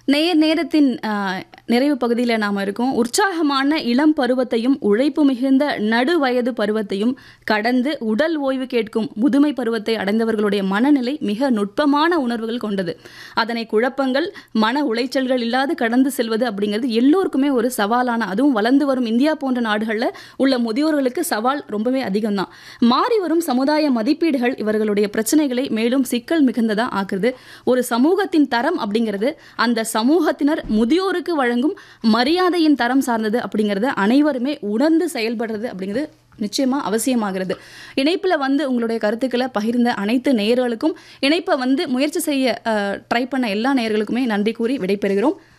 நேர் நேரத்தின் ஆஹ், நிறைவு பகுதியில் நாம் இருக்கோம் உற்சாகமான இளம் பருவத்தையும் உழைப்பு மிகுந்த நடு வயது பருவத்தையும் கடந்து உடல் ஓய்வு கேட்கும் முதுமை பருவத்தை அடைந்தவர்களுடைய மனநிலை மிக நுட்பமான உணர்வுகள் கொண்டது அதனை குழப்பங்கள் மன உளைச்சல்கள் இல்லாது கடந்து செல்வது அப்படிங்கிறது எல்லோருக்குமே ஒரு சவாலான அதுவும் வளர்ந்து வரும் இந்தியா போன்ற நாடுகளில் உள்ள முதியோர்களுக்கு சவால் ரொம்பவே அதிகம்தான் மாறி வரும் சமுதாய மதிப்பீடுகள் இவர்களுடைய பிரச்சனைகளை மேலும் சிக்கல் மிகுந்ததா ஆக்குது ஒரு சமூகத்தின் தரம் அப்படிங்கிறது அந்த சமூகத்தினர் முதியோருக்கு வழங்கும் மரியாதையின் தரம் சார்ந்தது அப்படிங்கிறத அனைவருமே உணர்ந்து செயல்படுறது அப்படிங்கிறது நிச்சயமா அவசியமாகிறது இணைப்பில் வந்து உங்களுடைய கருத்துக்களை பகிர்ந்த அனைத்து நேயர்களுக்கும் இணைப்பை வந்து முயற்சி செய்ய ட்ரை பண்ண எல்லா நேயர்களுக்குமே நன்றி கூறி விடைபெறுகிறோம்